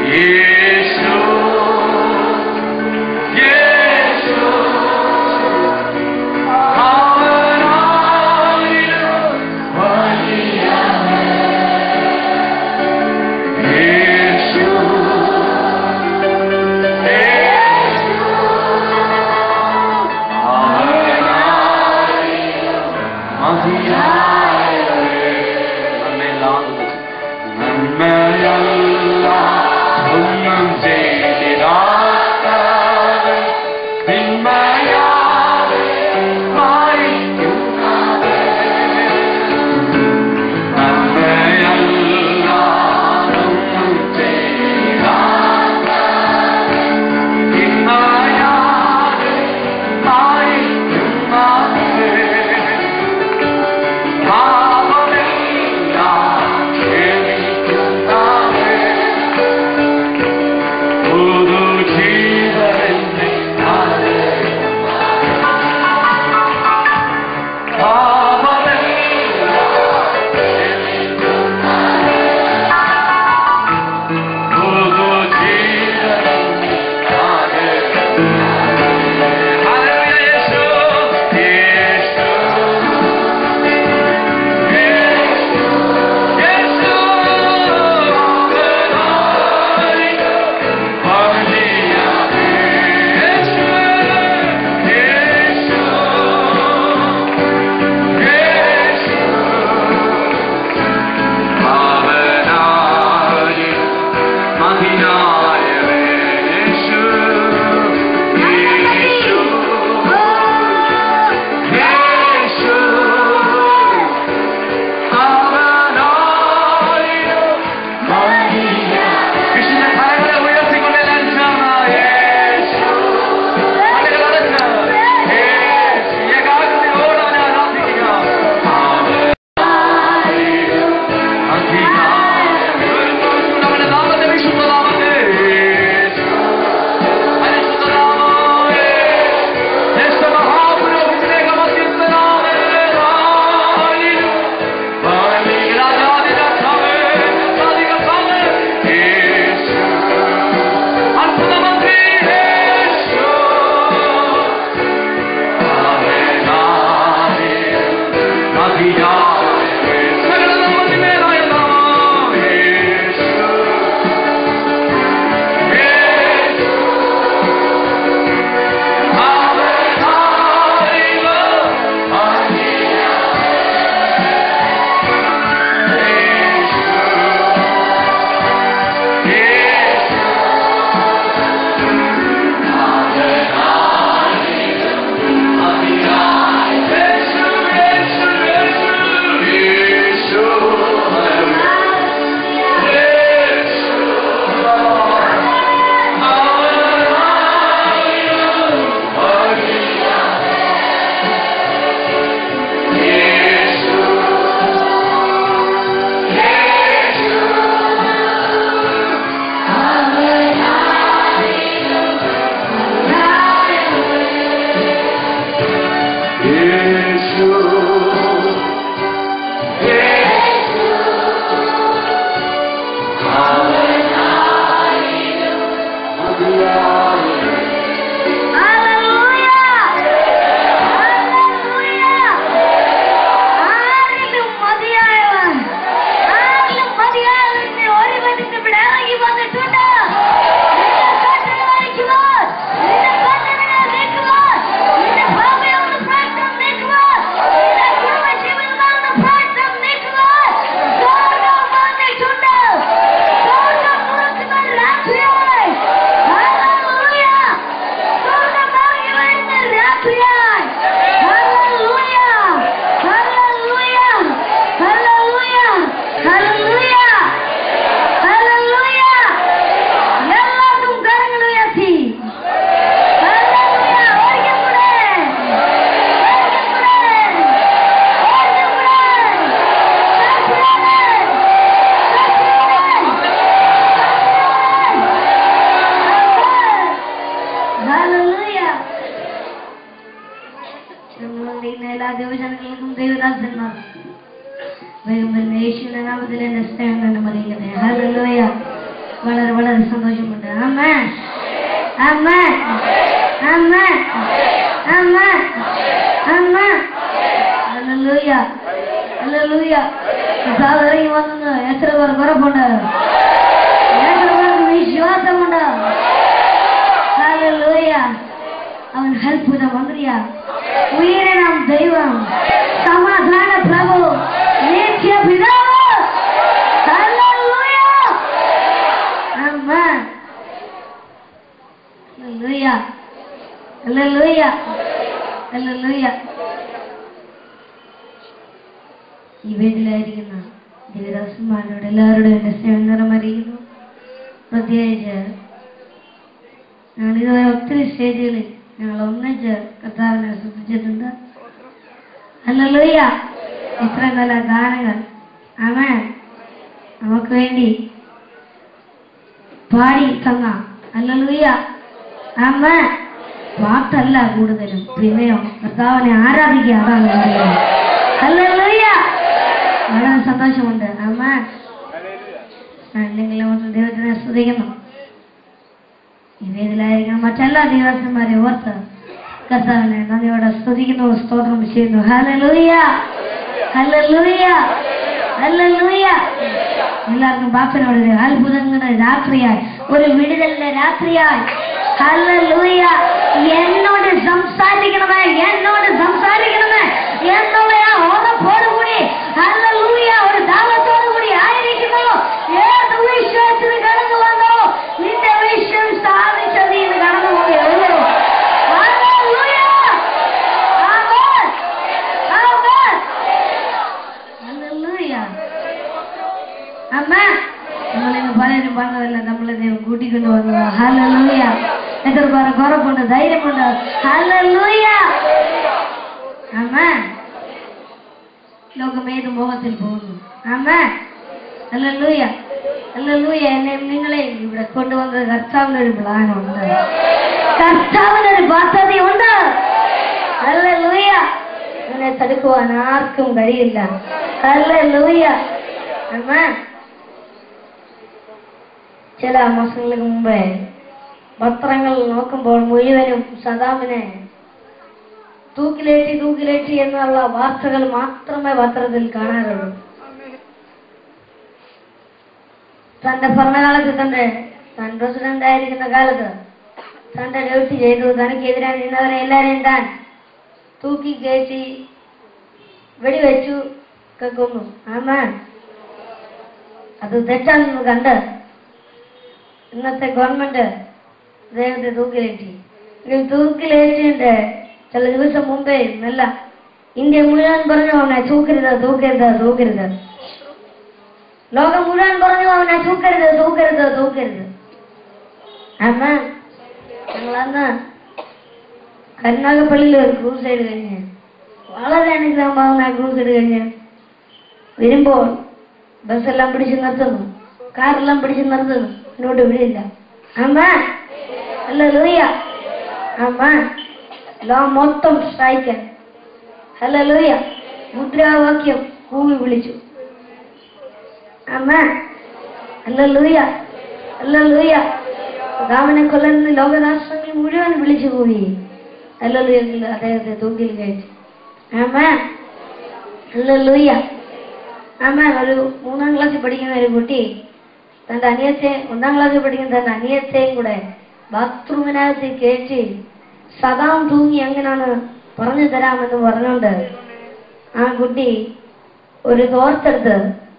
യേശു യേശു അവനായിരം വലിയവൻ. യേശു യേശു അവനായിരം മതിയായവൻ. നമ്മെല്ലാം നന്മയെല്ലാം ഒന്നും ചെയ്തിടാത്തവൻ തിന്മയാതെ മായിക്കുന്നവൻ. നന്മയെല്ലാം ഒന്നും ചെയ്തിടാത്തവൻ തിന്മയാതെ മായിക്കുന്നവൻ. പാപമെല്ലാം ക്ഷമിക്കുന്നവൻ. പുതുജീവനെ നൽകുന്നവൻ. പാപമെല്ലാം ക്ഷമിക്കുന്നവൻ. പുതുജീവനെ നൽകുന്നവൻ. ഹല്ലേലൂയ യേശു യേശു എല്ലാ ദൈവജനങ്ങൾക്കും ദൈവദാസന്മാർ വേഗം തന്നെ യേശുവിന്റെ നാമത്തിൽ എന്നെ സ്നേഹം തന്നെ അറിയിക്കട്ടെ ഹല്ലേലൂയ വളരെ വളരെ സന്തോഷമുണ്ട് അമ്മ അമ്മ അമ്മ അമ്മ അമ്മ ഹല്ലേലൂയ ഹല്ലേലൂയ കർത്താവ് ഇറങ്ങി വന്നത് എത്ര പേർ ഉറപ്പുണ്ട് എത്ര പേർക്ക് വിശ്വാസമുണ്ട് ഹല്ലേലൂയ അവൻ അത്ഭുത മന്ത്രിയ ഉയരണം ദൈവം സമാധാന പ്രഭു നിത്യ പിതാവ് ഹല്ലേലൂയ ആമേൻ ഹല്ലേലൂയ ഹല്ലേലൂയ ഹല്ലേലൂയ ഈ വീട്ടിലായിരിക്കുന്ന ദേവദാസന്മാരോട് എല്ലാവരോടും എന്റെ സ്നേഹം നിറമറിയുന്നു പ്രത്യേകിച്ച് ഞങ്ങൾ ഇതുവരെ ഒത്തിരി സ്റ്റേജുകളിൽ ഞങ്ങൾ ഒന്നിച്ച് കർത്താവിനെ ശ്രദ്ധിച്ചിട്ടുണ്ട് അല്ലല്ലോയ്യ ഇത്ര നല്ല ഗാനങ്ങൾ അവൻ നമുക്ക് വേണ്ടി പാടി തന്ന അല്ലല്ലോയ്യ അമ്മ പാട്ടല്ല കൂടുതലും പിന്നെയോ കർത്താവിനെ ആരാധിക്കുക അതാണ് കൂടുതലും. ഹല്ലേലൂയ വളരെ സന്തോഷമുണ്ട് അമ്മ അല്ലെങ്കിൽ ദൈവത്തിനെ സ്തുതിക്കുന്നു ഈ വേദിയിലായിരിക്കണം മറ്റെല്ലാ ദിവസന്മാരെ ഓർത്ത് കർത്താവിനെ നന്ദിയോടെ സ്തുതിക്കുന്നു സ്തോത്രം ചെയ്യുന്നു ഹല്ലേലൂയ ഹല്ലേലൂയ ഹല്ലേലൂയ എല്ലാവർക്കും ബാപ്പനോട് ഒരു അത്ഭുതങ്ങളുടെ രാത്രിയായി ഒരു വിടുതലിന്റെ രാത്രിയായി ഹല്ലേലൂയ എന്നോട് സംസാരിക്കണമേ എന്നോട് സംസാരിക്കണമേ എന്നുള്ള ആ ഉറപ്പോടുകൂടി ഹല്ലേലൂയ ഒരു ദാവത്തോടു കൂടി ആയിരിക്കുന്നു ഏത് വിശ്വാസത്തിന് കടന്നു വന്നോ നിന്റെ വിശ്വം സ്ഥാപിച്ചത് ഇന്ന് കടന്നു പോവുകയുള്ളൂ ഹല്ലേലൂയ ആമേൻ ആമേൻ ഹല്ലേലൂയ അമ്മ നമ്മളിന്ന് പലരും പറഞ്ഞതല്ല നമ്മളെ ദൈവം കൂട്ടിക്കൊണ്ട് വന്നത് ഹല്ലേലൂയ എത്ര പേർ കുറപ്പുണ്ട് ധൈര്യമുണ്ട് ഹല്ലേലൂയ അമ്മ ലോകം ഏത് മോഹത്തിൽ പോകുന്നു അമ്മ ഹല്ലേലൂയ ഹല്ലേലൂയ എന്നെ നിങ്ങളെയും ഇവിടെ കൊണ്ടുവന്നത് കർത്താവിനൊരു പ്ലാനുണ്ട് കർത്താവിനൊരു പദ്ധതി ഉണ്ട് ഹല്ലേലൂയ ഇതിനെ തടുക്കുവാൻ ആർക്കും കഴിയില്ല ഹല്ലേലൂയ അമ്മ ചില മാസങ്ങൾക്ക് മുമ്പേ പത്രങ്ങൾ നോക്കുമ്പോൾ മുഴുവനും സദാമിനെ തൂക്കിലേറ്റി തൂക്കിലേറ്റി എന്നുള്ള വാർത്തകൾ മാത്രമേ പത്രത്തിൽ കാണാറുള്ളൂ തന്റെ ഭരണകാലത്ത് തന്റെ താൻ പ്രസിഡന്റ് ആയിരിക്കുന്ന കാലത്ത് തന്റെ ഡ്യൂട്ടി ചെയ്തു തനിക്കെതിരായി നിന്നവരെ എല്ലാരെയും താൻ തൂക്കി കയറ്റി വെടിവെച്ചു ഒക്കെ കൊന്നു ആമാ അത് തെറ്റാണെന്ന് കണ്ട് ഇന്നത്തെ ഗവൺമെന്റ് അദ്ദേഹത്തെ തൂക്കിലേറ്റി എങ്കിൽ തൂക്കിലേറ്റിന്റെ ചില ദിവസം മുമ്പേ നല്ല ഇന്ത്യ മുഴുവൻ പറഞ്ഞു അവനെ തൂക്കരുത് തൂക്കരുത് തൂക്കരുത് ലോകം മുഴുവൻ പറഞ്ഞു അവനെ തൂക്കരുത് തൂക്കരുത് തൂക്കരുത് അമ്മ ഞങ്ങൾ അന്ന് കരുനാഗപ്പള്ളിയിൽ ഒരു ക്രൂസൈഡ് കഴിഞ്ഞ് വളരെ അനുഗ്രഹമാവുന്ന ക്രൂസൈഡ് കഴിഞ്ഞ് വരുമ്പോൾ ബസ്സെല്ലാം പിടിച്ച് നിർത്തുന്നു കാറെല്ലാം പിടിച്ച് നിർത്തുന്നു എന്നോട് വിടില്ല അമ്മ അല്ല ലൂയ അമ്മ ലോ മൊത്തം സ്ട്രൈക്ക് അല്ല ലൂയ മുദ്രാവാക്യം കൂവി വിളിച്ചു അമ്മ അല്ല ലൂയ അല്ല ലൂയ രാമനെ കൊല്ലുന്ന ലോകരാഷ്ട്രങ്ങൾ മുഴുവൻ വിളിച്ചു കൂവി അല്ല ലൂയെങ്കിൽ അദ്ദേഹത്തെ തൂക്കിൽ കയറ്റി അമ്മ അല്ല ലൂയ അമ്മ ഒരു മൂന്നാം ക്ലാസ്സിൽ പഠിക്കുന്ന ഒരു കുട്ടി തന്റെ അനിയത്തെ ഒന്നാം ക്ലാസ്സിൽ പഠിക്കുന്ന തന്റെ അനിയത്തെയും കൂടെ ബാത്റൂമിനകത്ത് കയറ്റി സദാം തൂങ്ങി എങ്ങനെയാണ് പറഞ്ഞു തരാമെന്ന് പറഞ്ഞുകൊണ്ട് ആ കുട്ടി ഒരു തോർത്തെടുത്ത്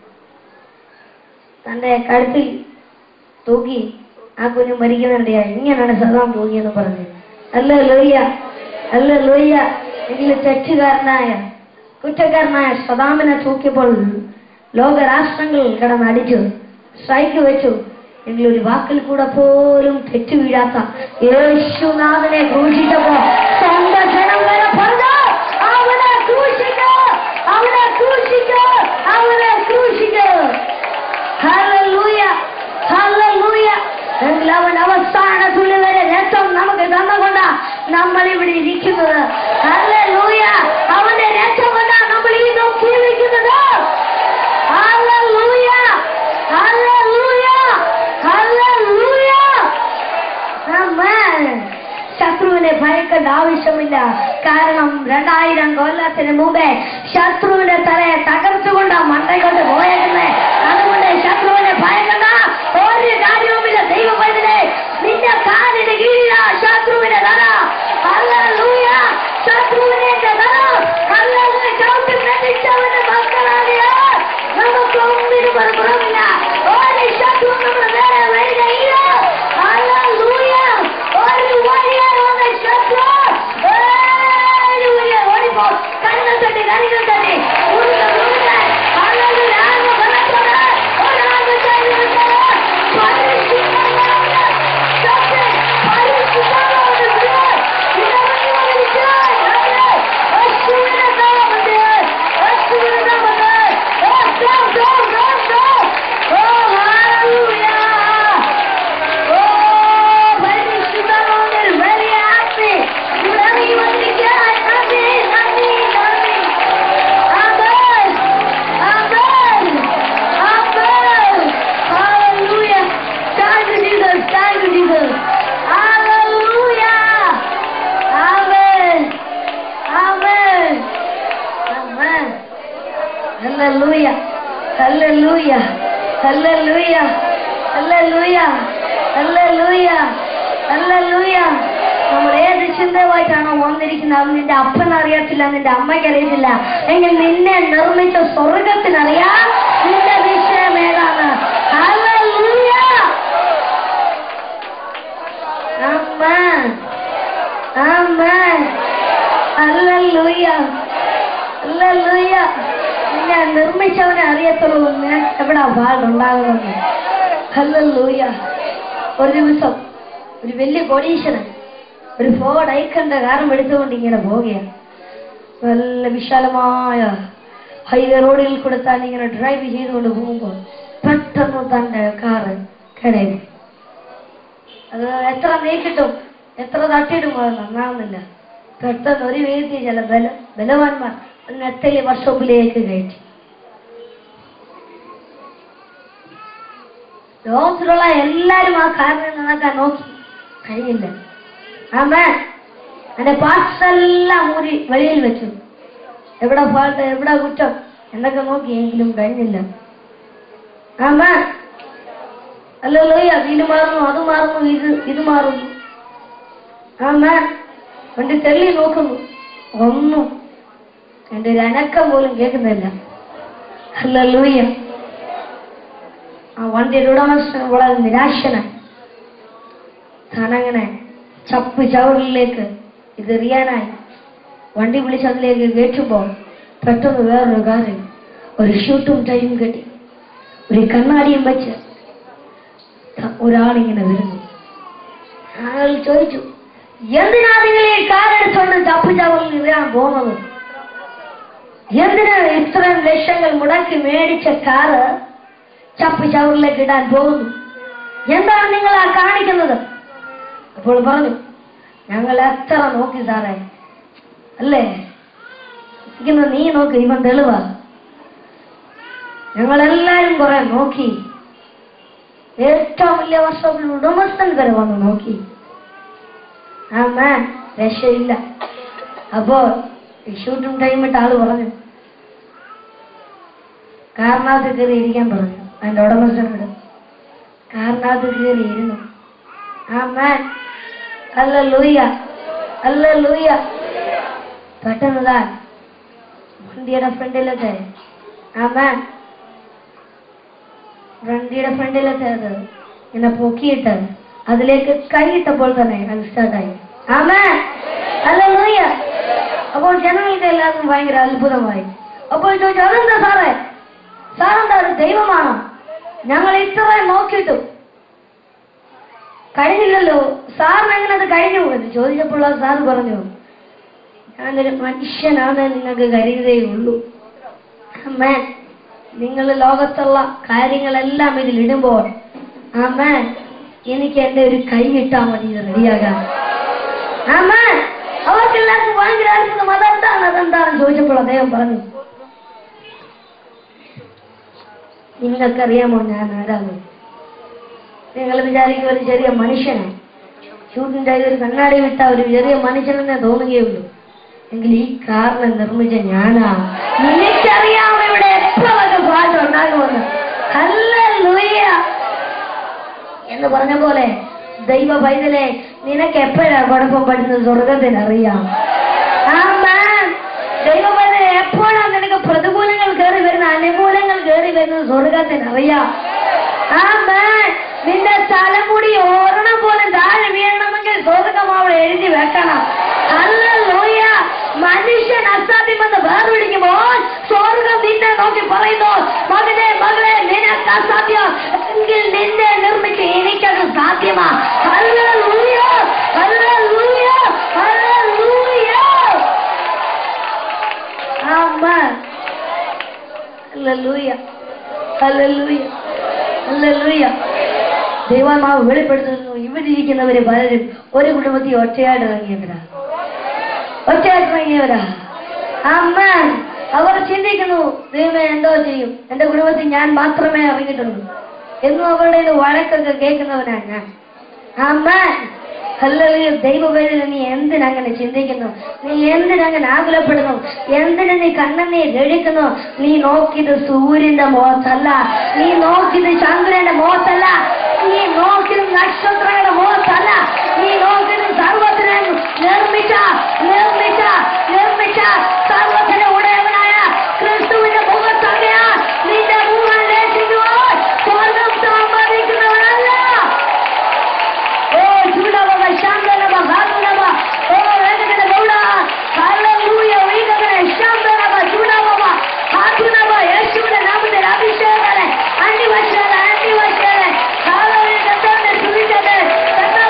തന്റെ കഴുത്തിൽ തൂക്കി ആ കുഞ്ഞ് മരിക്കുന്നുണ്ടായി ഇങ്ങനെയാണ് സദാം തൂങ്ങിയെന്ന് പറഞ്ഞു അല്ല ലോയ്യ അല്ല ലോയ്യ എങ്കിൽ തെറ്റുകാരനായ കുറ്റക്കാരനായ സദാമിനെ തൂക്കിയപ്പോൾ ലോകരാഷ്ട്രങ്ങൾ കിടന്നടിച്ചു സ്ട്രൈക്ക് വെച്ചു എങ്കിൽ ഒരു വാക്കിൽ കൂടെ പോലും തെറ്റു വീഴാത്ത യേശുനാഥനെ ക്രൂശിച്ചപ്പോ സ്വന്തം ജനം വരെ പറഞ്ഞു അവനെ ക്രൂശിക്ക അവനെ ക്രൂശിക്ക അവനെ ക്രൂശിക്ക ഹല്ലേലൂയ ഹല്ലേലൂയ എങ്കിൽ അവൻ അവസാന തുള്ളി വരെ രക്തം നമുക്ക് തന്നുകൊണ്ടാ നമ്മൾ ഇവിടെ ഇരിക്കുന്നത് ഹല്ലേലൂയ അവന്റെ രക്തം കൊണ്ടാ നമ്മൾ ഇന്നും ജീവിക്കുന്നത് ഹല്ലേലൂയ ഹല്ലേലൂയ ഹല്ലേലൂയ ഭയക്കേണ്ട ആവശ്യമില്ല കാരണം രണ്ടായിരം കൊല്ലത്തിന് മുമ്പേ ശത്രുവിന്റെ തലയെ തകർത്തുകൊണ്ട് മണ്ടയിലോട്ട് പോയേക്കുന്നേ അതുകൊണ്ട് ശത്രുവിനെ ഭയക്കണ്ട ഒരു കാര്യവുമില്ല ദൈവം പൈതലേ നിന്റെ കാലിന് കീഴിലാ ശത്രുവിന്റെ തല ഹല്ലേലൂയ ശത്രുവിനെ തല ഹല്ലേലൂയ ചവിട്ടി മെതിച്ചവന്റെ മക്കളാകിയ നമുക്ക് ഒന്നിനും ഒരു കുറവില്ല ഒരു ശത്രു നമ്മുടെ നേരെ വരികയില്ല ഹല്ലേലൂയ ഒരു വഴിയാണ് വന്ന ശത്രു ഹല്ലേലൂയ ഓടിപ്പോ കണ്ണുകൾ തട്ടി കണ്ണുകൾ തട്ടി ഉരുക ഉരുക ഹല്ലേലൂയ ആത്മ ബലത്തോടെ ഒരാൾക്ക് കഴിയുന്നത് പരിശുദ്ധനായ ശക്തി പരിശുദ്ധനായ ദൈവം ഇറങ്ങി വന്നിരിക്കുകയാണ് യേശുവിന്റെ നാമത്തിൽ യേശുവിന്റെ നാമത്തിൽ Oh, go, go, go, go! Oh, hallelujah! Oh, പരിശുദ്ധനാമത്തിൽ very happy. ഇവിടെ ഇറങ്ങി വന്നിരിക്കുകയാണ്. നന്ദി, നന്ദി, നന്ദി. Amen. Amen. Amen. Hallelujah. Thank you, Jesus. Thank you, Jesus. Hallelujah. Amen. Amen. Amen. Hallelujah. Hallelujah. Hallelujah. Hallelujah. Hallelujah. Hallelujah. നമ്മൾ ഏത് ചിന്തയുമായിട്ടാണോ വന്നിരിക്കുന്നത് അത് നിന്റെ അപ്പൻ അറിയത്തില്ല നിന്റെ അമ്മയ്ക്ക് അറിയത്തില്ല എങ്കിൽ നിന്നെ നിർമ്മിച്ച സ്വർഗത്തിനറിയാം നിന്റെ വിഷയം ഏതാണ് Hallelujah. Amen. Amen. Hallelujah. Hallelujah. നിന്നെ നിർമ്മിച്ചവനെ അറിയത്തുള്ളൂ നിനക്ക് എവിടെ പാടുണ്ടാകുമെന്ന് ഹല്ലൂയ ഒരു ദിവസം ഒരു വലിയ കോടീശ്വരൻ ഒരു ഫോർഡ് ഐക്കണ്ട കാറും എടുത്തുകൊണ്ട് ഇങ്ങനെ പോവുകയാണ് നല്ല വിശാലമായ ഹൈവേ റോഡിൽ കൂടെ താൻ ഇങ്ങനെ ഡ്രൈവ് ചെയ്തുകൊണ്ട് പോകുമ്പോൾ പെട്ടെന്ന് തന്റെ കാറ് കിടയും അത് എത്ര നീക്കിട്ടും എത്ര തട്ടിയിട്ടും അത് നന്നാവുന്നില്ല പെട്ടെന്ന് ഒരു വ്യക്തി ചില ബല ബലവാന്മാർ നെത്തലി വർഷോപ്പിലേക്ക് കയറ്റി ലോകത്തിലുള്ള എല്ലാരും ആ കാറിനെ നന്നാക്കാൻ നോക്കി കഴിഞ്ഞില്ല ആമേ എന്റെ പാർട്സ് എല്ലാം ഊരി വെളിയിൽ വെച്ചു എവിടെ ഫാൾട്ട് എവിടെ കുറ്റം എന്നൊക്കെ നോക്കി എങ്കിലും കഴിഞ്ഞില്ല ആമേ അല്ലല്ലോ ഇത് മാറുന്നു അത് മാറുന്നു ഇത് ഇത് മാറുന്നു ആമേ വണ്ടി തെള്ളി നോക്കുന്നു ഒന്നും എന്റെ ഒരു അനക്കം പോലും കേൾക്കുന്നില്ല അല്ലല്ലൂയ്യ ആ വണ്ടിയുടെ ഉടമസ്ഥൻ വളരെ നിരാശനായി താനങ്ങനെ ചപ്പ് ചവറിലേക്ക് ഇതെറിയാനായി വണ്ടി വിളിച്ച് അതിലേക്ക് കയറ്റുമ്പോൾ പെട്ടെന്ന് വേറൊരു കാര്യം ഒരു ഷൂട്ടും ടൈം കെട്ടി ഒരു കണ്ണാടിയും വെച്ച് ത- ഒരാളിങ്ങനെ വരുന്നു അയാൾ ചോദിച്ചു എന്തിനാ നിങ്ങൾ ഈ കാറെടുത്തോണ്ട് ചപ്പ് ചവറിൽ ഇടാൻ പോകുന്നത് എന്തിനാ ഇത്രയും ലക്ഷങ്ങൾ മുടക്കി മേടിച്ച കാറ് ചപ്പ് ചവറിലേക്ക് ഇടാൻ പോകുന്നു എന്താണ് നിങ്ങൾ ആ കാണിക്കുന്നത് അപ്പോൾ പറഞ്ഞു ഞങ്ങൾ എത്ര നോക്കി സാറേ അല്ലേ ഇരിക്കുന്ന നീ നോക്ക് ഇവൻ തെളിവാ ഞങ്ങളെല്ലാരും കുറെ നോക്കി ഏറ്റവും വലിയ വർഷത്തിൽ ഉടമസ്ഥൻ വരെ വന്ന് നോക്കി ആമേ രക്ഷയില്ല അപ്പോ ഈ ഷൂട്ടും ടൈം ഇട്ട ആള് പറഞ്ഞു കാറിനകത്ത് കയറി ഇരിക്കാൻ പറഞ്ഞു അതിന്റെ ഉടമസ്ഥനോട് കാറിനകത്ത് കയറി ഇരുന്നു ആമേ അല്ല ലൂയ അല്ല ലൂയ പെട്ടെന്നതാ വണ്ടിയുടെ ഫ്രണ്ടിലത്തെ ആമേ വണ്ടിയുടെ ഫ്രണ്ടിലത്തെ അത് ഇങ്ങനെ പൊക്കിയിട്ട് അതിലേക്ക് കൈയിട്ടപ്പോൾ തന്നെ അത് സ്റ്റാർട്ടായി ആമേ അല്ല ലൂയ അപ്പോൾ ജനങ്ങൾക്ക് എല്ലാവർക്കും ഭയങ്കര അത്ഭുതമായി അപ്പോൾ ചോദിച്ചു അതെന്താ സാറേ സാറെന്താ ഒരു ദൈവമാണോ ഞങ്ങൾ ഇത്രയും നോക്കിയിട്ടു കഴിഞ്ഞില്ലല്ലോ സാറിന് എങ്ങനെ അത് കഴിഞ്ഞു എന്ന് ചോദിച്ചപ്പോൾ ആ സാർ പറഞ്ഞു ഞാനൊരു മനുഷ്യനാണ് നിങ്ങൾക്ക് കരുതയുള്ളൂ അമ്മേ നിങ്ങൾ ലോകത്തുള്ള കാര്യങ്ങളെല്ലാം ഇതിൽ ഇടുമ്പോൾ അമ്മേ എനിക്ക് എന്റെ ഒരു കൈ ഇട്ടാ മതി ഇത് റെഡിയാകാൻ അമ്മേ അവർക്കെല്ലാവർക്കും ഭയങ്കര അത്ഭുതം അതെന്താണ് അതെന്താണെന്ന് ചോദിച്ചപ്പോൾ അദ്ദേഹം പറഞ്ഞു നിങ്ങൾക്കറിയാമോ ഞാൻ ആരാണ് നിങ്ങൾ വിചാരിക്കും ഒരു ചെറിയ മനുഷ്യനാണ് ഷൂട്ടിംഗ് ടൈം ഒരു കണ്ണാടി വിട്ട ഒരു ചെറിയ മനുഷ്യനെന്നെ തോന്നുകയുള്ളൂ എങ്കിൽ ഈ കാറിനെ നിർമ്മിച്ച ഞാനാ നിനക്കറിയാം ഇവിടെ എപ്പോഴൊക്കെ പാട്ട് ഉണ്ടാകുമെന്ന് ഹല്ലേലൂയ എന്ന് പറഞ്ഞ പോലെ ദൈവ പൈതലെ നിനക്ക് എപ്പോഴാ കുഴപ്പം പഠിച്ചത് സ്വർഗത്തിന് അറിയാം ആമേൻ. ദൈവ പൈതലെ എപ്പോഴാ നിനക്ക് പ്രതികൂലങ്ങൾ കയറി വരുന്ന അനുകൂലങ്ങൾ കയറി വരുന്നത് സ്വർഗത്തിന് അറിയാം ആമേൻ. നിന്റെ തലമുടി ഓർണം പോലും താഴെ വീഴണമെങ്കിൽ സ്വർഗം അവിടെ എഴുതി വെക്കണം ഹല്ലേലൂയ മനുഷ്യൻ അസാധ്യമെന്ന് വേർപിടിക്കുമ്പോൾ സ്വർഗം നിന്നെ നോക്കി പറയുന്നു മകനെ മകളെ നിനക്ക് അസാധ്യം എങ്കിൽ നിന്നെ നിർമ്മിച്ച് എനിക്കത് സാധ്യമാ ഹല്ലേലൂയ ഹല്ലേലൂയ ഹല്ലേലൂയ ആമേൻ ഹല്ലേലൂയ ഹല്ലേലൂയ ഹല്ലേലൂയ ദൈവമാവ് വെളിപ്പെടുത്തുന്നു ഇവരിയ്ക്കുന്നവര് പലരും ഒരു കുടുംബത്തിൽ ഒറ്റയായിട്ട് ഇറങ്ങിയവരാ ഒറ്റയായിട്ട് ഇറങ്ങിയവരാ അമ്മ അവർ ചിന്തിക്കുന്നു ദൈവം എന്തോ ചെയ്യും എന്റെ കുടുംബത്തിൽ ഞാൻ മാത്രമേ ഇറങ്ങിയിട്ടുള്ളൂ എന്നും അവരുടെ കയ്യിൽ വഴക്കൊക്കെ കേൾക്കുന്നവനാണ് ഞാൻ അമ്മ അല്ലെങ്കിൽ ദൈവവേദിൽ നീ എന്തിനങ്ങനെ ചിന്തിക്കുന്നു നീ എന്തിനങ്ങനെ ആകുലപ്പെടുന്നു എന്തിനു നീ കണ്ണുനീർ രഴിക്കുന്നു നീ നോക്കിയത് സൂര്യന്റെ മുഖത്തല്ല നീ നോക്കിയത് ചന്ദ്രന്റെ മുഖത്തല്ല നീ നോക്കിയത് നക്ഷത്രങ്ങളുടെ മുഖത്തല്ല നീ നോക്കിയത് സർവത്തിനെ നിർമ്മിച്ച നിർമ്മിച്ച നിർമ്മിച്ച സർവത്തിന് ഉടയവനായ ക്രിസ്തുവിന്റെ മുഖത്തല്ലയാ നിന്റെ മുഖം ലേശിക്കുവാൻ സ്വർഗം സമ്മതിക്കുന്നവനല്ല ഓ ചൂടവ ശാന്തനവ ഭാഗനവ ഓ വേദന ഗൗഡ ഹല്ലേലൂയ വീഗന ശാന്തനവ ചൂടവ ഹാതുനവ യേശുവിന്റെ നാമത്തിൽ അഭിഷേകനെ അന്തിവശനെ അന്തിവശനെ ഹല്ലേലൂയ കർത്താവിനെ സ്തുതിക്കട്ടെ കർത്താവിനെ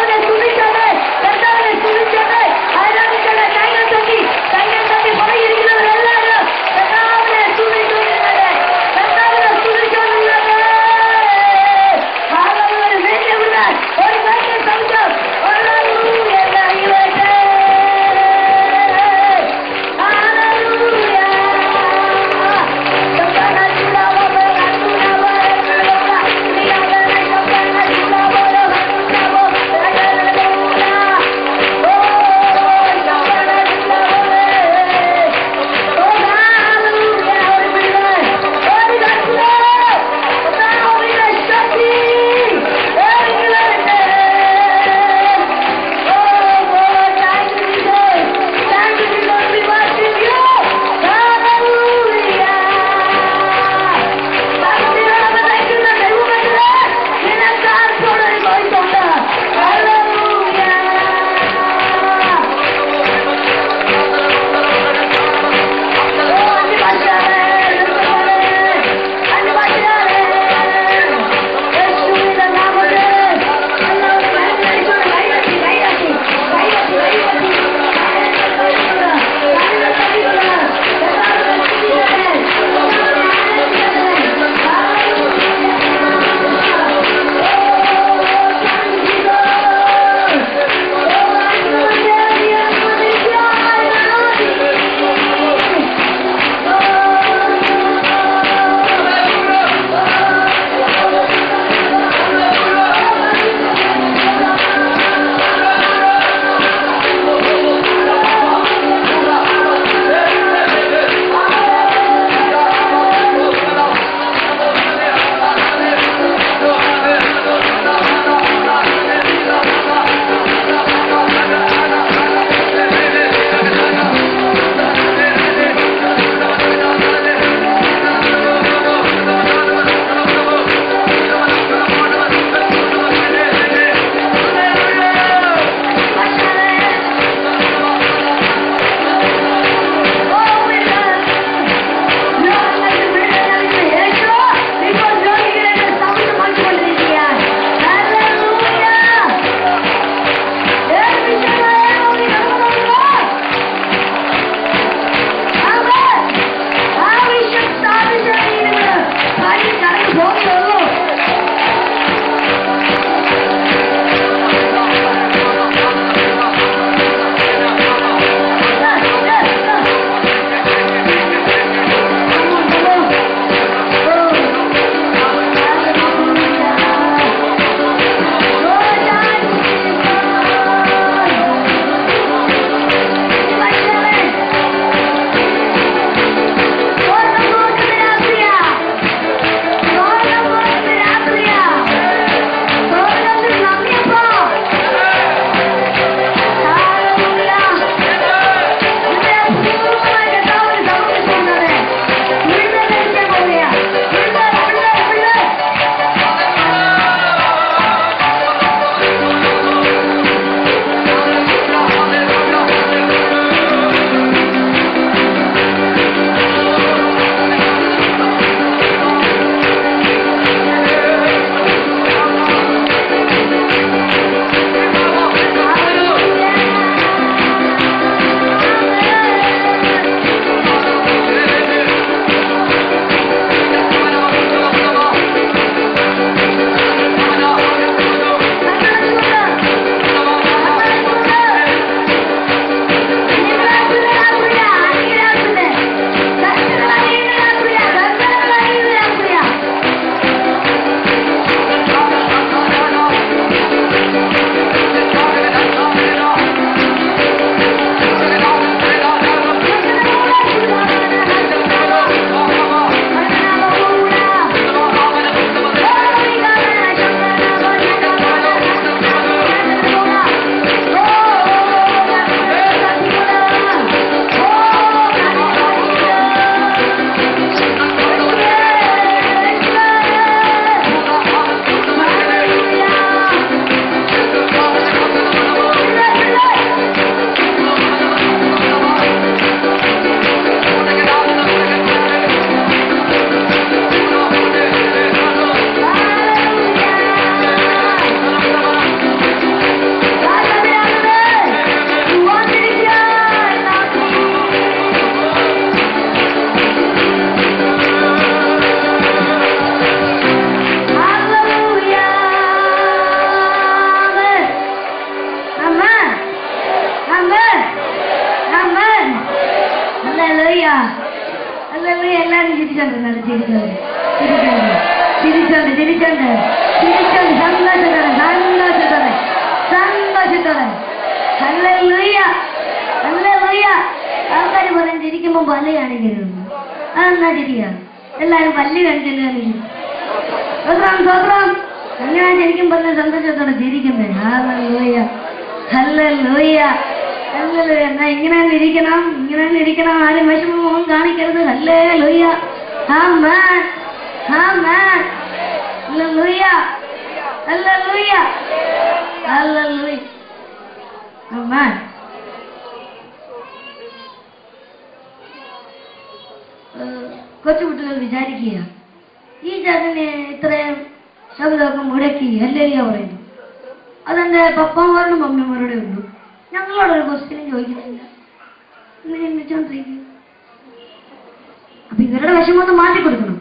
ചിരിച്ചോണ്ട് നല്ല ചിരിച്ചോണ്ട് ചിരിച്ചോണ്ട് ചിരിച്ചോണ്ട് ചിരിച്ചോണ്ട് ചിരിച്ചോണ്ട് സന്തോഷത്തോടെ സന്തോഷത്തോടെ സന്തോഷത്തോടെ ഹല്ലേലൂയ ഹല്ലേലൂയ ആൾക്കാർ പറയും ചിരിക്കുമ്പോൾ പല്ല് കാണിക്കരുത് അതെന്നാ ചിരിക്കുക എല്ലാരും പല്ല് കാണിച്ചല്ലേ കാണിക്കും സ്വത്രം സ്വത്രം അങ്ങനെ ശരിക്കും പറഞ്ഞ സന്തോഷത്തോടെ ചിരിക്കുന്നത് ഹല്ലേലൂയ ഹല്ലേലൂയ ഹല്ലേലൂയ എന്നാ ഇങ്ങനെ തന്നെ ഇരിക്കണം ഇങ്ങനെ തന്നെ ഇരിക്കണം ആരും വിഷമവും കാണിക്കരുത് ഹല്ലേലൂയ ആമേൻ ആമേൻ ഹല്ലേലൂയ ഹല്ലേലൂയ ഹല്ലേലൂയ ആമേൻ ഏഹ് കൊച്ചുകുട്ടികൾ വിചാരിക്കുക ഈ ചേട്ടന് ഇത്രയും ശബ്ദമൊക്കെ മുടക്കി അല്ലേലിയ പറയുന്നു അതെന്റെ പപ്പമാരോടും മമ്മിമാരോടെ ഉള്ളൂ ഞങ്ങളോടൊരു ക്വസ്റ്റ്യനും ചോദിക്കുന്നില്ല ഇങ്ങനെ ചിന്തിച്ചോണ്ടിരിക്കും അപ്പൊ ഇവരുടെ വിഷമം ഒന്ന് മാറ്റി കൊടുക്കണം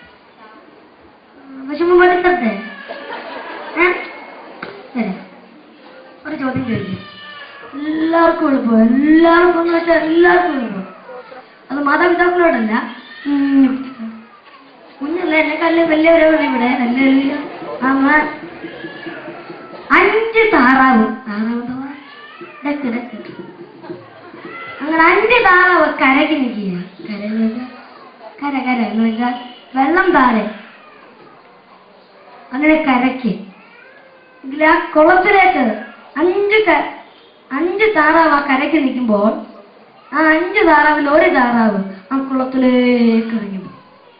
ആ, വിഷമം പഠിത്തട്ടെ ഏ ശരി. ഒരു ചോദ്യം ചോദിക്കും എല്ലാവർക്കും എളുപ്പം എല്ലാവർക്കും എന്ന് വെച്ചാൽ എല്ലാവർക്കും എളുപ്പം അത് മാതാപിതാക്കളോടല്ല ഉം, കുഞ്ഞല്ലേ എന്നെക്കാളും വലിയവരോട് ഇവിടെ നല്ല അമ്മ അഞ്ച് താറാവ് താറാവ് എന്തുവാ? ഡക്ക് ഡക്ക് അങ്ങനെ അഞ്ച് താറാവ് കരയ്ക്ക് നിൽക്കുക കരയിൽ കര കര എന്ന് വെച്ചാൽ വെള്ളം താഴെ അങ്ങനെ കരയ്ക്ക് ഇതിൽ ആ കുളത്തിലേക്ക് അഞ്ച് ക- അഞ്ച് താറാവ് ആ കരയ്ക്ക് നിൽക്കുമ്പോൾ ആ അഞ്ച് താറാവിൽ ഒരു താറാവ് ആ കുളത്തിലേക്ക് ഇറങ്ങി പോകും.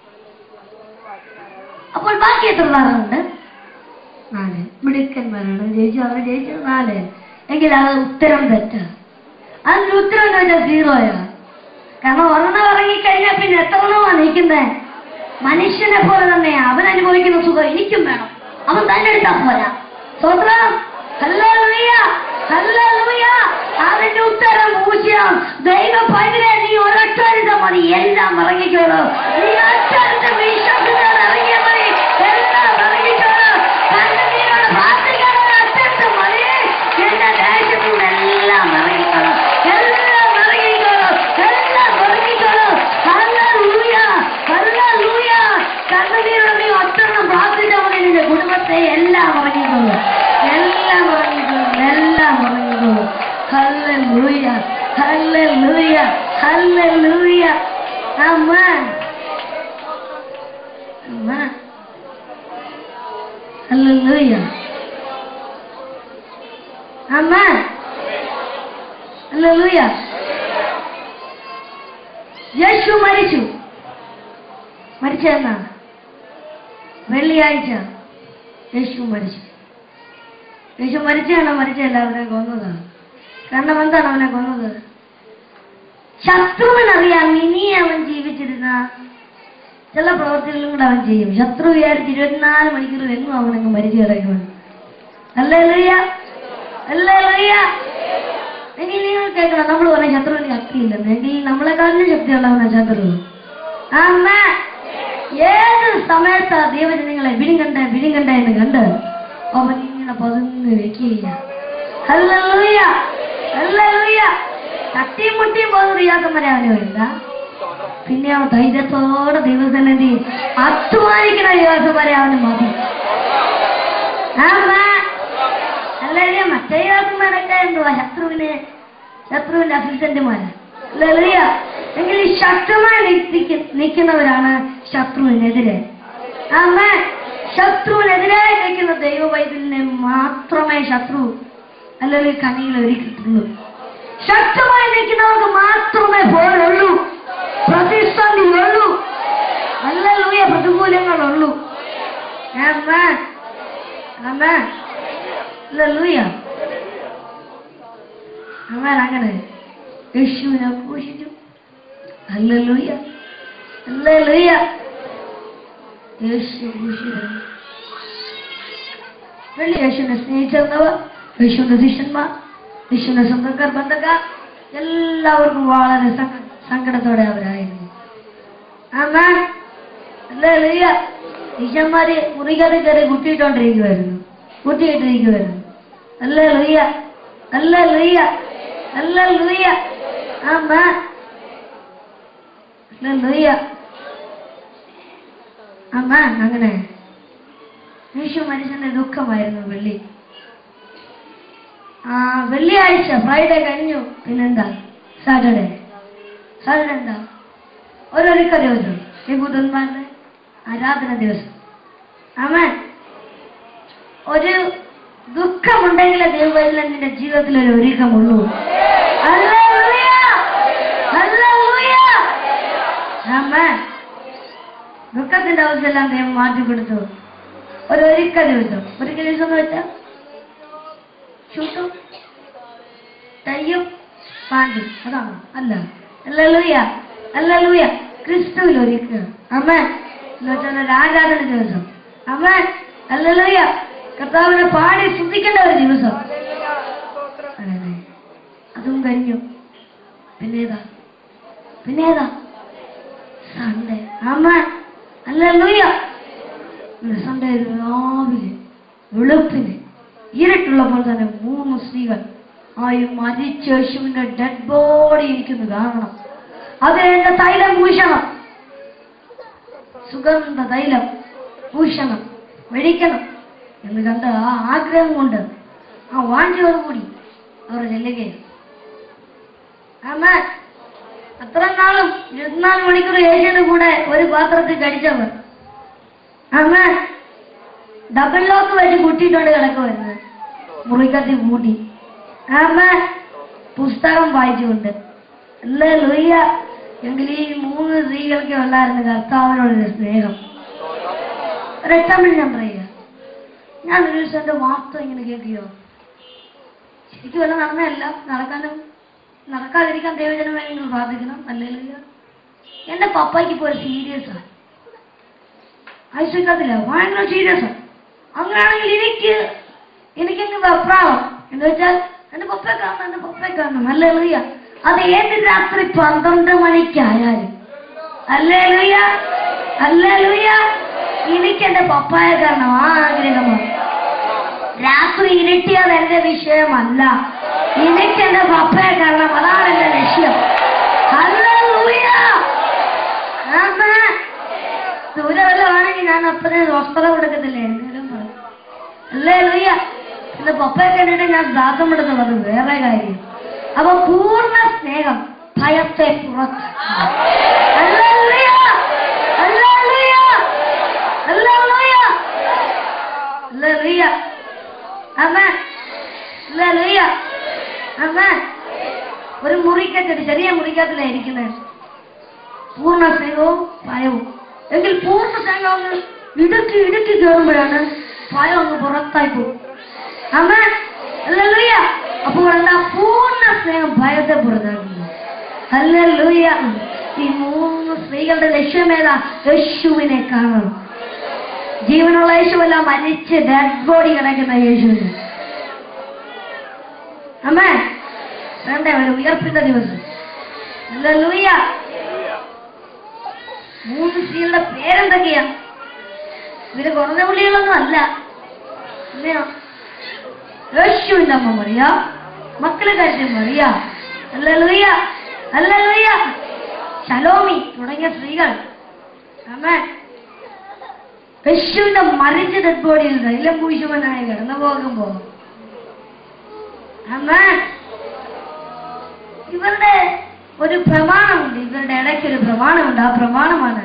അപ്പോൾ ബാക്കി എത്ര താറാവുണ്ട് നാല് മിടുക്കന്മാരാണ് ജയിച്ചു അവർ ജയിച്ചത് നാല് എങ്കിൽ അത് ഉത്തരം തെറ്റാ അതിന്റെ ഉത്തരം എന്ന് വെച്ചാൽ സീറോയാ കാരണം ഒരെണ്ണം ഇറങ്ങിക്കഴിഞ്ഞാൽ പിന്നെ എത്ര എണ്ണമാ നീക്കുന്നേ മനുഷ്യനെ പോലെ തന്നെ അവൻ അനുഭവിക്കുന്ന സുഖം എനിക്കും വേണം അവൻ തന്നെ എടുത്താൽ പോരാ സ്വന്തം ഹല്ലേലൂയ ഹല്ലേലൂയ അതിന്റെ ഉത്തരം പൂജ്യം ദൈവ പൈതലെ നീ ഒരൊറ്റ എടുത്താൽ മതി എല്ലാം ഇറങ്ങിക്കോളൂ നീ ഒറ്റ വിശ്വാസത്തോടെ ഇറങ്ങിയാൽ മതി എല്ലാം ഇറങ്ങിക്കോളൂ കണ്ണുനീരോടെ പ്രാർത്ഥിക്കാനുള്ള അറ്റത്ത് മതി എന്റെ ദേശത്തും എല്ലാം ഇറങ്ങിക്കോളും എല്ലാം ഇറങ്ങിക്കോളും എല്ലാം ഇറങ്ങിക്കോളും ഹല്ലേലൂയ ഹല്ലേലൂയ കണ്ണുനീരോടെ നീ ഒറ്റണം പ്രാർത്ഥിച്ചാൽ മതി നിന്റെ കുടുംബത്തെ എല്ലാം ഇറങ്ങിക്കോളും എല്ലാം ഇറങ്ങിക്കോളും എല്ലാം ഇറങ്ങിക്കോളും ഹല്ലേലൂയ ഹല്ലേലൂയ ഹല്ലേലൂയ ആമേൻ ആമേൻ ഹല്ലേലൂയ ആമേൻ ഹല്ലേലൂയ യേശു മരിച്ചു മരിച്ചെന്നാണ് വെള്ളിയാഴ്ച യേശു മരിച്ചു യേശു മരിച്ചാണ് മരിച്ച എല്ലാവരെയും കൊന്നതാണ് കാരണം എന്താണ് അവനെ കൊന്നത് ശത്രുവിനറിയാം ഇനി അവൻ ജീവിച്ചിരുന്ന ചില പ്രവർത്തികളും കൂടെ അവൻ ചെയ്യും ശത്രു വിചാരിച്ച് ഇരുപത്തിനാല് മണിക്കൂർ എങ്ങും അവനങ്ങ് മരിച്ചു കിടക്കുവാണ് അല്ലേ ലയ്യ അല്ലേ ലയ്യ എങ്കിൽ നിങ്ങൾ കേൾക്കണം നമ്മൾ പറഞ്ഞ ശത്രുവിന് ശക്തിയില്ലെന്ന് എങ്കിൽ നമ്മളെക്കാളിലും ശക്തിയുള്ളവനാ ശത്രു അമ്മ ഏത് സമയത്താ ദൈവജനങ്ങളെ വിഴുങ്ങണ്ട വിഴുങ്ങണ്ട എന്ന് കണ്ട് അവൻ ഇങ്ങനെ പതുങ്ങി വെക്കുകയില്ല ഹല്ലേലൂയ ഹല്ലേലൂയ തട്ടിയും മുട്ടിയും പോകുന്ന റിയാസം വരെ അവന് വേണ്ട പിന്നെ അവൻ ധൈര്യത്തോടെ ദൈവസന്നിധി അധ്വാനിക്കണ ദിവസം വരെ അവന് മതി ആമ അല്ലേ മറ്റേ ദിവസന്മാരൊക്കെ എന്തുവാ ശത്രുവിന് ശത്രുവിന്റെ അസിസ്റ്റന്റുമാര് ലളിയ എങ്കിൽ ഈ ശക്തമായി നിൽക്ക- നിൽക്കുന്നവരാണ് ശത്രുവിനെതിരെ ആമ ശത്രുവിനെതിരായി നിൽക്കുന്ന ദൈവ വൈദ്യനെ മാത്രമേ ശത്രു അല്ലെങ്കിൽ കണിയിൽ ഒരുക്കിയിട്ടുള്ളൂ ശക്തമായി നിൽക്കുന്നവർക്ക് മാത്രമേ പോലുള്ളൂ പ്രതിസന്ധി ഉള്ളൂ അല്ലൂയ പ്രതികൂലങ്ങളുള്ളൂ ആമേൻ ആമേൻ അല്ലൂയ ആമേൻ അങ്ങനെ യേശുവിനെ ഘോഷിച്ചു അല്ലൂയ അല്ലൂയ യേശു ഘോഷിച്ചു വെള്ളി യേശുവിനെ സ്നേഹിച്ചിരുന്നവർ യേശുവിന്റെ ശിഷ്യന്മാർ യേശുവിന്റെ സ്വന്തക്കാർ ബന്ധക്കാർ എല്ലാവർക്കും വളരെ സങ്ക- സങ്കടത്തോടെ അവരായിരുന്നു ആമാൻ അല്ലേ ശിഷ്യന്മാര് മുറികഥ കയറി കുട്ടിയിട്ടോണ്ടിരിക്കുമായിരുന്നു കുട്ടിയിട്ടിരിക്കുമായിരുന്നു അല്ലേ ലുയ്യ അല്ലേ ലുയ്യ അല്ലേ ലുയ്യ ആമാൻ അല്ലേ ലുയ്യ അമ്മ അങ്ങനെ യേശു മനുഷ്യന്റെ ദുഃഖമായിരുന്നു വെള്ളി ആ വെള്ളിയാഴ്ച ഫ്രൈഡേ കഴിഞ്ഞു പിന്നെന്താ സാറ്റർഡേ സാറ്റർഡേ എന്താ ഓരോരിക്ക ദിവസം ഈ ബുധന്മാരുടെ ആരാധന ദിവസം ആമേ ഒരു ദുഃഖമുണ്ടെങ്കിലേ ദൈവം നിന്റെ ജീവിതത്തിൽ ഒരു ഒരുക്കമുള്ളൂ ഹല്ലേലൂയ! ഹല്ലേലൂയ! ആമേൻ. ദുഃഖത്തിന്റെ അവസ്ഥയെല്ലാം ദൈവം മാറ്റി കൊടുത്തു ഒരു ഒരുക്ക ദിവസം ഒരുക്ക ദിവസം എന്ന് വെച്ചാൽ ഷൂട്ടും ടൈയും പാൻറ്റും അതാണോ അല്ല അല്ലൂയ അല്ലൂയ ക്രിസ്തുവിൽ ഒരുക്കുക അമ്മൻ എന്ന് വെച്ചാൽ ഒരു ആരാധന ദിവസം അമ്മൻ അല്ലൂയ കർത്താവിനെ പാടി ശ്രദ്ധിക്കേണ്ട ഒരു ദിവസം അതെ അതെ അതും കഴിഞ്ഞു പിന്നേതാ പിന്നേതാ സൺഡേ അമ്മൻ അല്ലൂയ സൺഡേ രാവിലെ വെളുപ്പിന് ഇരുട്ടുള്ളപ്പോൾ തന്നെ മൂന്ന് സ്ത്രീകൾ ആ ഈ മരിച്ച യേശുവിന്റെ ഡെഡ് ബോഡി ഇരിക്കുന്നു കാണണം അത് എന്റെ തൈലം പൂശണം സുഗന്ധ തൈലം പൂശണം മെഴിക്കണം എന്ന് കണ്ട് ആ ആഗ്രഹം കൊണ്ട് ആ വാഞ്ചയോടുകൂടി അവർ ചെല്ലുകയാണ് അമ്മ അത്ര നാളും ഇരുപത്തിനാല് മണിക്കൂർ യേശുവിന്റെ കൂടെ ഒരു പാത്രത്തിൽ കടിച്ചവർ അമ്മ ഡബിൾ ലോക്ക് വെച്ച് കൂട്ടിയിട്ടുണ്ട് കിടക്കുമായിരുന്നു മുറിക്കത്തി കൂട്ടി അമ്മ പുസ്തകം വായിച്ചുകൊണ്ട് അല്ലേ ലൊയ്യ എങ്കിൽ ഈ മൂന്ന് സ്ത്രീകൾക്ക് ഉള്ളായിരുന്നു കർത്താവിനോടൊരു സ്നേഹം ഒരു എക്സാമ്പിൾ ഞാൻ പറയുക ഞാൻ ഒരു ദിവസം എൻ്റെ വാർത്ത ഇങ്ങനെ കേൾക്കുകയോ ശരിക്കും വല്ല നടന്നതല്ല നടക്കാനും നടക്കാതിരിക്കാൻ ദൈവജനം വേണ്ടി പ്രാർത്ഥിക്കണം അല്ലേ ലൊയ്യ എൻ്റെ പപ്പായ്ക്ക് ഇപ്പോൾ ഒരു സീരിയസാണ് ഐശ്വര്യത്തില്ല ഭയങ്കര സീരിയസ് അങ്ങനെയാണെങ്കിൽ എനിക്ക് എനിക്കങ്ങ് വെപ്രാളം എന്ന് വെച്ചാൽ എന്റെ പപ്പയെ കാണണം എന്റെ പപ്പയെ കാണണം അല്ലേ ലൂയ അത് ഏത് രാത്രി പന്ത്രണ്ട് മണിക്കായാലും അല്ലേ ലൂയ അല്ലേ ലൂയ എനിക്ക് എന്റെ പപ്പായെ കാണണം ആ ആഗ്രഹമാണ് രാത്രി ഇരുട്ടിയത് എന്റെ വിഷയമല്ല എനിക്ക് എന്റെ പപ്പയെ കാണണം അതാണ് എന്റെ ലക്ഷ്യം അല്ലേ ലൂയ ആമേൻ ദൂരെ വല്ലതാണെങ്കിൽ ഞാൻ അപ്പനെ സ്വസ്ഥത കൊടുക്കത്തില്ലേ എന്തേലും പറയും അല്ലേ ലൂയ്യ എന്റെ പപ്പയെ കണ്ടിട്ട് ഞാൻ ദാസം എടുത്തുള്ളത് വേറെ കാര്യം അപ്പൊ പൂർണ്ണ സ്നേഹം ഭയത്തെ പുറത്ത് ഹല്ലേലൂയ! ഹല്ലേലൂയ! ഹല്ലേലൂയ! ഹല്ലേലൂയ! ആമേൻ. ഹല്ലേലൂയ! ആമേൻ. ഒരു മുറിക്കത്തൊരു ചെറിയ മുറിക്കത്തിലാണ് ഇരിക്കുന്നത് പൂർണ്ണ സ്നേഹവും ഭയവും എങ്കിൽ പൂർണ്ണ സ്നേഹം അങ്ങ് ഇടുക്കി ഇടുക്കി കയറുമ്പോഴാണ് ഭയം അങ്ങ് പുറത്തായി പോകും അമ്മ അല്ലൂയ അപ്പോൾ എന്താ പൂർണ്ണ സ്നേഹം ഭയത്തെ പുറത്താക്കുന്നു അല്ലൂയ ഈ മൂന്ന് സ്ത്രീകളുടെ ലക്ഷ്യമേതാ യേശുവിനെ കാണണം ജീവനുള്ള യേശുവല്ല മരിച്ച് ഡെഡ് ബോഡി കിടക്കുന്ന യേശുവിന് അമ്മ വേണ്ട ഒരു ഉയർപ്പിന്റെ ദിവസം അല്ലൂയ മൂന്ന് സ്ത്രീകളുടെ പേരെന്തൊക്കെയാ ഇവര് കുറഞ്ഞ പുള്ളികളൊന്നും അല്ല അല്ലയോ യേശുവിന്റെ അമ്മ മറിയ മക്കളെ കാര്യം മറിയ അല്ല ലൂയ അല്ല ലൂയ ശലോമി തുടങ്ങിയ സ്ത്രീകൾ അമ്മ യേശുവിന്റെ മരിച്ച ഡെഡ് ബോഡിയിൽ തൈലം പൂശുവനായി കടന്നു പോകുമ്പോ അമ്മ ഇവരുടെ ഒരു പ്രമാണമുണ്ട് ഇവരുടെ ഇടയ്ക്ക് ഒരു പ്രമാണമുണ്ട് ആ പ്രമാണമാണ്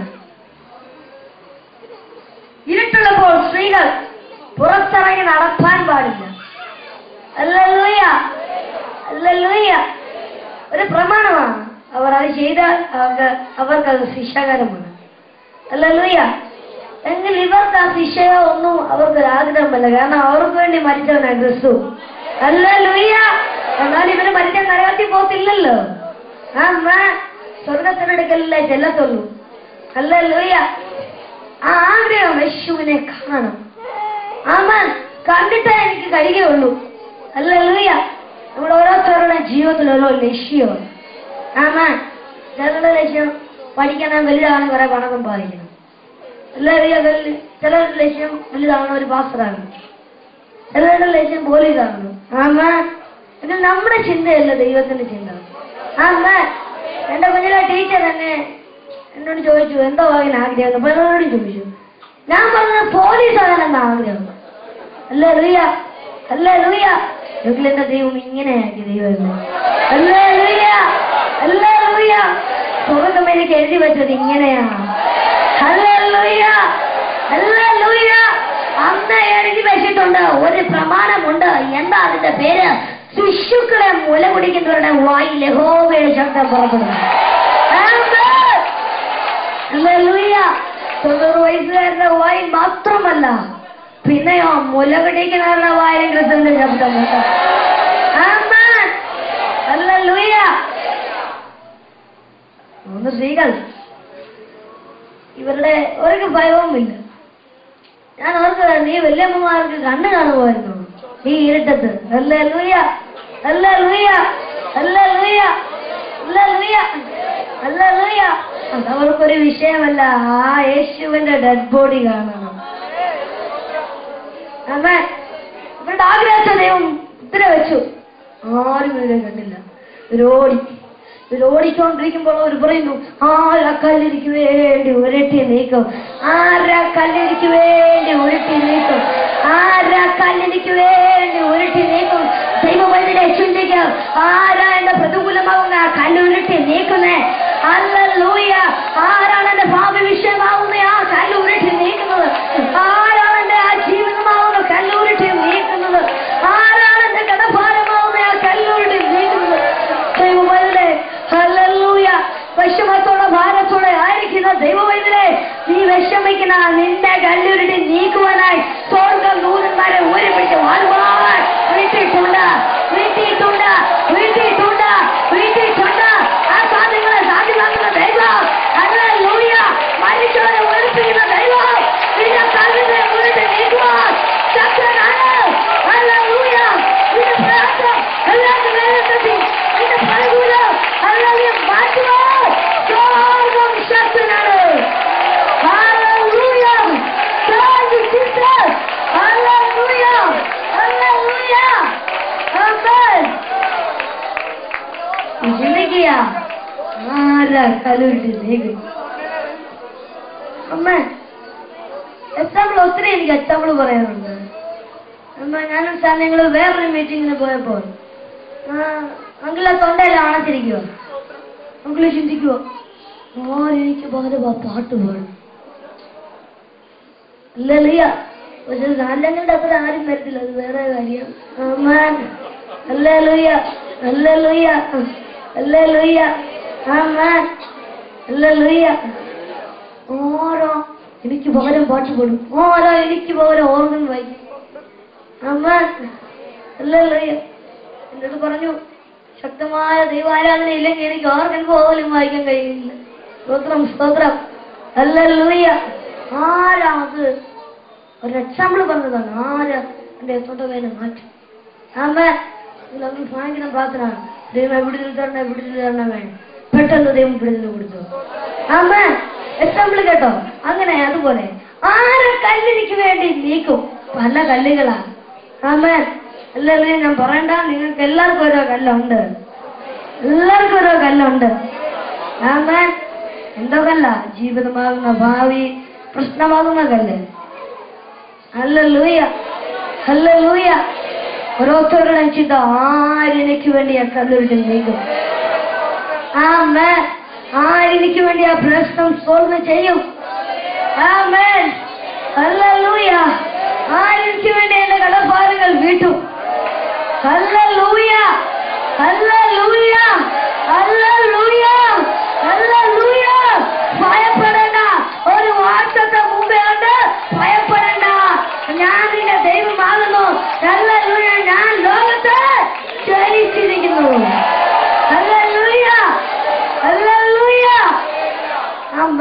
ഇരുട്ടുള്ളപ്പോൾ സ്ത്രീകൾ പുറത്തിറങ്ങി നടപ്പാൻ പാടില്ല അല്ലല്ലൂയ അല്ലല്ലൂയ ഒരു പ്രമാണമാണ് അവർ അത് ചെയ്താൽ അവർക്ക് അവർക്ക് അത് ശിക്ഷാകരമാണ് അല്ലല്ലൂയ എങ്കിൽ ഇവർക്ക് ആ ശിക്ഷയോ ഒന്നും അവർക്ക് ഒരു ആഗ്രഹമല്ല കാരണം അവർക്ക് വേണ്ടി മരിച്ചവനാണ് ക്രിസ്തു അല്ലല്ലൂയ എന്നാൽ ഇവര് മരിക്കാൻ നരകത്തിൽ പോകത്തില്ലല്ലോ ആ സ്വർഗത്തിനടുക്കലല്ലേ ചെല്ലത്തുള്ളൂ അല്ലല്ലൂയ ആ ആഗ്രഹം യേശുവിനെ കാണണം ആമാൻ കണ്ടിട്ടേ എനിക്ക് കഴിയുകയുള്ളൂ അല്ലല്ലൂയ നമ്മുടെ ഓരോരുത്തരുടെ ജീവിതത്തിൽ ഓരോ ലക്ഷ്യമാണ് ആമാൻ ചിലരുടെ ലക്ഷ്യം പഠിക്കണം വലുതാണ് കുറെ പണം സമ്പാദിക്കണം എല്ലാവരും ചിലരുടെ ലക്ഷ്യം വലുതാണ് ഒരു പാസ്റ്ററാകണം ചിലരുടെ ലക്ഷ്യം പോലീസാകണം ആമാ ഇത് നമ്മുടെ ചിന്തയല്ല ദൈവത്തിന്റെ ചിന്ത ആമാ എന്റെ കുഞ്ഞിലെ ടീച്ചർ തന്നെ എന്നോട് ചോദിച്ചു എന്തോ ആകാൻ ആഗ്രഹം പലരോടും ചോദിച്ചു ഞാൻ പറഞ്ഞത് പോലീസ് ആകാനെന്ന ആഗ്രഹം അല്ലേ ലൂയ അല്ലേ ലൂയ എങ്കിലും എന്റെ ദൈവം ഇങ്ങനെയാക്കി ദൈവം അല്ലേ ലൂയ അല്ലേ ലൂയ സ്വർഗം എനിക്ക് എഴുതി വെച്ചത് ഇങ്ങനെയാണ് അല്ലേ ലൂയ അല്ലേ ലൂയ അന്ന് എഴുതി വെച്ചിട്ടുണ്ട് ഒരു പ്രമാണമുണ്ട് എന്താ അതിന്റെ പേര് ശിശുക്കളെ മുല കുടിക്കുന്നവരുടെ വായി ലഹോവയുടെ ശബ്ദം പുറപ്പെടുന്നു ആമേൻ. ഹല്ലേലൂയ. തൊണ്ണൂറ് വയസ്സുകാരുടെ വായി മാത്രമല്ല പിന്നെയോ മുലകടിക്കുന്നവരുടെ വായിലും ക്രിസ്തുവിന്റെ ശബ്ദം കേട്ടോ. ആമേൻ. ഹല്ലേലൂയ. മൂന്ന് സ്ത്രീകൾ ഇവരുടെ ഒരു ഭയവുമില്ല ഞാൻ ഓർക്കുക നീ വല്യമ്മമാർക്ക് കണ്ണ് കാണുമായിരുന്നു ഈ ഇരുട്ടത്ത് അല്ലേ ലൂയ അല്ലേ ലൂയ അല്ലേ ലൂയ അല്ലേ ലൂയ അല്ലേ ലൂയ അതവർക്കൊരു വിഷയമല്ല ആ യേശുവിന്റെ ഡെഡ് ബോഡി കാണണം അമ്മേ ഇവരുടെ ആഗ്രഹിച്ച ദൈവം ഉത്തര വെച്ചു ആരും ഇവരെ കണ്ടില്ല ഇവരോടി ഇവരോടിക്കൊണ്ടിരിക്കുമ്പോൾ അവർ പറയുന്നു ആരാ കല്ലിരിക്ക് വേണ്ടി ഉരുട്ടി നീക്കും ആരാ കല്ലിരിക്ക് വേണ്ടി ഉരുട്ടി നീക്കും ആരാ കല്ലിരിക്ക് വേണ്ടി ഉരുട്ടി നീക്കും ദൈവവൈദ്യരെ ചിന്തിക്കാം ആരാ എന്റെ പ്രതികൂലമാകുന്ന ആ കല്ലുരുട്ടി നീക്കുന്നേ അല്ല ലൂയ ആരാണ് എന്റെ ഭാവി വിഷയമാകുന്ന ആ കല്ലുരുട്ടി നീക്കുന്നത് ആരാണ് എന്റെ ആ ജീവിതമാകുന്ന കല്ലുരുട്ടി നീക്കുന്നത് ആരാണ് എന്റെ കടഭാരമാകുന്ന ആ കല്ലുരുട്ടി നീക്കുന്നത് ദൈവവൈദ്യരെ ഹല്ലേലൂയ വിഷമത്തോടെ ഭാരത്തോടെ ആയിരിക്കുന്ന ദൈവവൈദ്യരെ നീ വിഷമിക്കുന്ന നിന്റെ കല്ലുരുട്ടി നീക്കുവാനായി സ്വർഗം ദൂതന്മാരെ ഊരിപ്പിടിച്ച് വാഴുവാൻ വീട്ടിട്ടുണ്ട് വീട്ടിട്ടുണ്ട് വീട്ടിട്ടുണ്ട് വീട്ടിട്ടുണ്ട് ആ സാധ്യങ്ങളെ സാധ്യമാക്കുന്ന ദൈവം ഹല്ലേലൂയ മരിച്ചവരെ ഉയർപ്പിക്കുന്ന ദൈവം നിന്റെ കല്ലിനെ ഊരിട്ട് നീക്കുവാൻ ശക്തനാണ് ഹല്ലേലൂയ നിന്റെ പ്രയാസം എല്ലാത്തിനും വേഗത്തിൽ നിന്റെ പ്രതികൂലം അല്ലെങ്കിൽ മാറ്റുവാൻ സ്വർഗം ശക്തനാണ് ഹല്ലേലൂയ Thank you, Jesus. Hallelujah. Hallelujah. Amen. ചിന്തിക്കുക ആരാ കലുവിട്ട് നീക്കും അമ്മ എക്സാമ്പിൾ ഒത്തിരി എനിക്ക് എക്സാമ്പിൾ പറയാനുണ്ട് അമ്മ ഞാനും സാർ ഞങ്ങൾ വേറൊരു മീറ്റിങ്ങിന് പോയപ്പോൾ അങ്കിളെ തൊണ്ടയിൽ അണച്ചിരിക്കുക അങ്കിള് ചിന്തിക്കുവോ ആരെനിക്ക് പകരം ആ പാട്ട് പാടും അല്ലല്ല പക്ഷെ നാലങ്ങളുടെ അത്ര ആരും വരത്തില്ല അത് വേറെ കാര്യം ആമാൻ അല്ലല്ലുയ്യ അല്ലല്ലുയ്യ അല്ലല്ലുയ്യ ആമാൻ അല്ലല്ലുയ്യ ഓരോ എനിക്ക് പകരം പാട്ട് പാടും ഓരോ എനിക്ക് പകരം ഓർഗൻ വായിക്കും ആമാൻ അല്ലല്ലുയ്യ എൻ്റെ അടുത്ത് പറഞ്ഞു ശക്തമായ ദൈവാരാധന ഇല്ലെങ്കിൽ എനിക്ക് ഓർഗൻ പോലും വായിക്കാൻ കഴിയില്ല സ്തോത്രം സ്തോത്രം അല്ലല്ലുയ്യ ആരാ അത് ഒരു എക്സാമ്പിൾ പറഞ്ഞതാണ് ആരാ എന്റെ തൊണ്ടവേന മാറ്റും ആമ നമ്മൾ ഭയങ്കര പ്രാർത്ഥന ദൈവം വിടുതൽ തരണേ വിടുതൽ തരണമേ പെട്ടെന്ന് ദൈവം വിടുതൽ കൊടുത്തു ആമ എക്സാമ്പിൾ കേട്ടോ അങ്ങനെ അതുപോലെ ആര് കല്ലിനിക്ക് വേണ്ടി നീക്കും പല കല്ലുകളാ ആമേ എല്ലാവരെയും ഞാൻ പറയണ്ട നിങ്ങൾക്ക് എല്ലാവർക്കും ഓരോ കല്ലുണ്ട് എല്ലാവർക്കും ഓരോ കല്ലുണ്ട് ആമേ എന്തോ കല്ല ജീവിതമാകുന്ന ഭാവി പ്രശ്നമാകുന്ന കല്ല് അല്ല ലൂയ അല്ല ലൂയ ഓരോരുത്തരുടെ ചിന്ത ആരെനിക്ക് വേണ്ടി ആ കല്ലുരുട്ടി നീക്കും ആമേ ആരെനിക്ക് വേണ്ടി ആ പ്രശ്നം സോൾവ് ചെയ്യും ആമേ അല്ല ലൂയ ആരെനിക്ക് വേണ്ടി എന്റെ കടഭാരങ്ങൾ വീട്ടും അല്ല ലൂയ അല്ല ലൂയ അല്ല ലൂയ അല്ല ലൂയ ഭയപ്പെടണ്ട ഒരു വാർത്തത്തെ മുമ്പേ ഉണ്ട് ഭയപ്പെടണ്ട ഞാൻ നിന്റെ ദൈവമാകുന്നു അല്ല ലൂയ ഞാൻ ലോകത്തെ ജയിച്ചിരിക്കുന്നു അല്ല ലൂയ അല്ല ലൂയ അമ്മ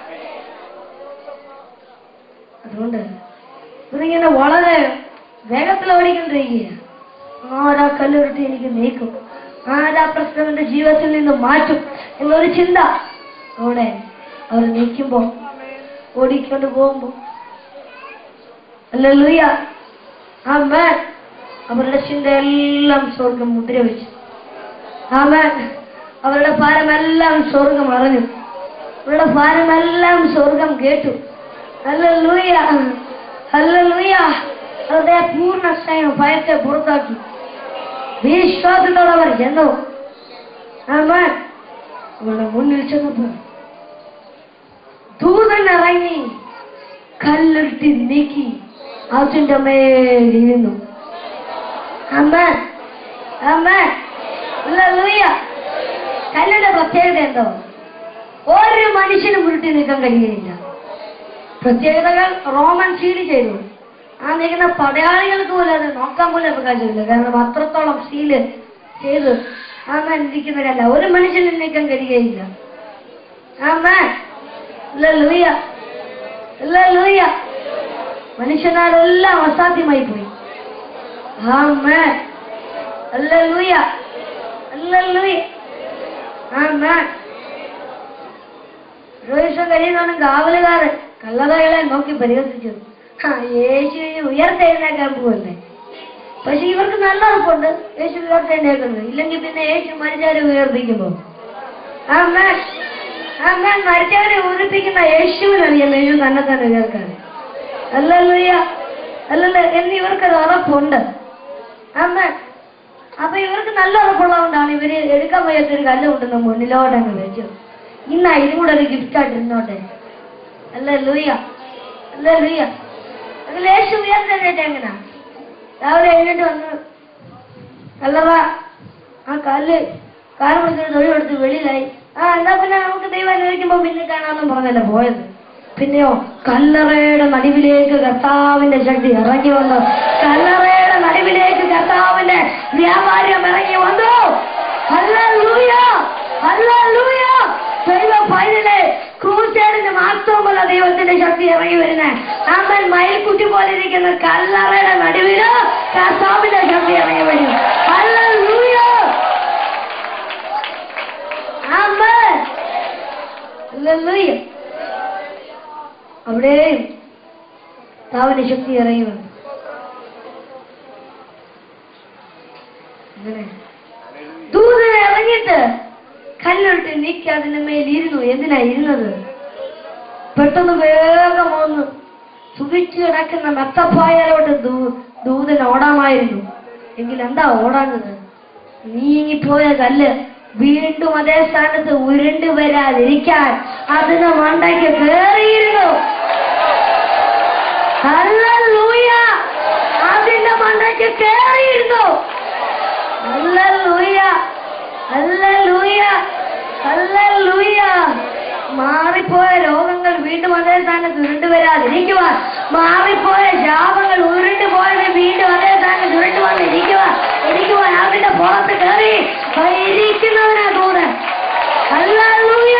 അതുകൊണ്ട് ഇവരിങ്ങനെ വളരെ വേഗത്തിൽ ഓടിക്കൊണ്ടിരിക്കുക ആരാ കല്ലുരുട്ടി എനിക്ക് നീക്കും ആരാ പ്രശ്നം എന്റെ ജീവിതത്തിൽ നിന്ന് മാറ്റും എന്നൊരു ചിന്ത അവിടെ അവർ നീക്കുമ്പോ ഓടിക്കൊണ്ട് പോകുമ്പോ അല്ലൂയ ആമേൻ അവരുടെ ചിന്തയെല്ലാം സ്വർഗം മുദ്ര വെച്ചു ആമേൻ അവരുടെ ഭാരമെല്ലാം സ്വർഗം അറിഞ്ഞു അവരുടെ ഭാരമെല്ലാം സ്വർഗം കേട്ടു ഹല്ലേലൂയ ഹല്ലേലൂയ അതേ പൂർണ്ണ സ്നേഹം ഭയത്തെ പുറത്താക്കി വിശ്വാസത്തോടെ അവർ ചെന്നു ആമേൻ അവളുടെ മുന്നിൽ ചെന്നപ്പോൾ ദൂതൻ ഇറങ്ങി കല്ലെടുത്തി നീക്കി അതിന്റെ മേലിരുന്നു അമ്മൻ അമ്മൻ ഹല്ലേലൂയ കല്ലിന്റെ പ്രത്യേകത എന്തോ ഒരു മനുഷ്യനും ഉരുട്ടി നീക്കാൻ കഴിയുകയില്ല പ്രത്യേകതകൾ റോമൻ സീൽ ചെയ്തു ആ നിൽക്കുന്ന പടയാളികൾക്ക് പോലും അത് നോക്കാൻ പോലും അവകാശമില്ല കാരണം അത്രത്തോളം സീല് ചെയ്ത് ആമൻ ഇരിക്കുന്നവരല്ല ഒരു മനുഷ്യനും നീക്കാൻ കഴിയുകയില്ല ആമൻ ലൂയ ലൂയ മനുഷ്യനാലെല്ലാം അസാധ്യമായി പോയി ആമൻ ലൂയ ലൂയ ആമൻ ഒരു ദിവസം കഴിയുന്നതാണ് കാവലുകാരൻ കള്ളതകളെ നോക്കി പരിഹസിച്ചു ആ യേശു ഇനി ഉയർത്തെഴുന്നേക്കാൻ പോവല്ലേ പക്ഷെ ഇവർക്ക് നല്ല ഉറപ്പുണ്ട് യേശു ഉയർത്തെഴുന്നേക്കുന്നത് ഇല്ലെങ്കിൽ പിന്നെ യേശു മരിച്ചവരെ ഉയർപ്പിക്കുമ്പോ അമ്മൻ അമ്മൻ മരിച്ചവരെ ഉയർപ്പിക്കുന്ന യേശുവിനറിയാം യേശു തന്നെ തന്നെ ഉയർക്കാൻ അല്ലല്ലയ്യ അല്ലല്ല എന്ന് ഇവർക്കത് ഉറപ്പുണ്ട് അമ്മൻ അപ്പൊ ഇവർക്ക് നല്ല ഉറപ്പുള്ളതുകൊണ്ടാണ് ഇവര് എടുക്കാൻ വയ്യാത്തൊരു കല്ല് കൊണ്ടുവന്ന് മുന്നിലോട്ടങ്ങ് വെച്ചു ഇന്നാ ഇതും കൂടെ ഒരു ഗിഫ്റ്റ് ആയിട്ട് ഇരുന്നോട്ടെ അല്ല ലൂയ അല്ല ലൂയ അത് ലേശം ഉയർന്നിട്ട് എങ്ങനാ രാവിലെ എഴുന്നേറ്റ് വന്ന് അല്ലവാ ആ കല്ല് കാല് പിടിച്ചൊരു തൊഴിലെടുത്ത് വെളിയിലായി ആ എന്നാ പിന്നെ നമുക്ക് ദൈവം അനുവദിക്കുമ്പോ പിന്നെ കാണാമെന്നും പറഞ്ഞല്ലേ പോയത് പിന്നെയോ കല്ലറയുടെ നടുവിലേക്ക് കർത്താവിന്റെ ശക്തി ഇറങ്ങി വന്നു കല്ലറയുടെ നടുവിലേക്ക് കർത്താവിന്റെ വ്യാപാരം ഇറങ്ങി വന്നു ഹല്ലേലൂയ ഹല്ലേലൂയ ദൈവ പൈതലെ ക്രൂസേഡിന് മാത്രമല്ല ദൈവത്തിന്റെ ശക്തി ഇറങ്ങി വരുന്നത് അമ്മൻ മയിൽക്കുട്ടി പോലെ ഇരിക്കുന്ന കല്ലറയുടെ നടുവില് കർത്താവിന്റെ ശക്തി ഇറങ്ങി വരും ഹല്ലേലൂയ ആമേൻ ഹല്ലേലൂയ അവിടെയും കർത്താവിന്റെ ശക്തി ഇറങ്ങി വന്നു അങ്ങനെ ദൂതനെ ഇറങ്ങിയിട്ട് കല്ലിട്ട് നീക്കി അതിന്റെ മേൽ ഇരുന്നു എന്തിനാ ഇരുന്നത് പെട്ടെന്ന് വേഗം വന്ന് സുഖിച്ചു കിടക്കുന്ന മെത്തപ്പായലോട്ട് ദൂ- ദൂതൻ ഓടാമായിരുന്നു എങ്കിൽ എന്താ ഓടാഞ്ഞത് നീങ്ങിപ്പോയ കല്ല് വീണ്ടും അതേ സ്ഥാനത്ത് ഉരുണ്ടു വരാതിരിക്കാൻ അതിന് മണ്ടയ്ക്ക് കേറിയിരുന്നു ഹല്ലേലൂയ അതിന്റെ മണ്ടയ്ക്ക് കേറിയിരുന്നു ഹല്ലേലൂയ ഹല്ലേലൂയ ഹല്ലേലൂയ മാറിപ്പോയ രോഗങ്ങൾ വീണ്ടും അതേ സ്ഥാനത്ത് ഉരുണ്ടു വരാതിരിക്കുവാൻ മാറിപ്പോയ ശാപങ്ങൾ ഉരുണ്ടു പോയത് വീണ്ടും അതേ സ്ഥാനത്ത് ഉരുണ്ടു വന്നിരിക്കുവാൻ ഇരിക്കുവാൻ അതിന്റെ പുറത്ത് കയറി ഇരിക്കുന്നവനാ ദൂതൻ ഹല്ലേലൂയ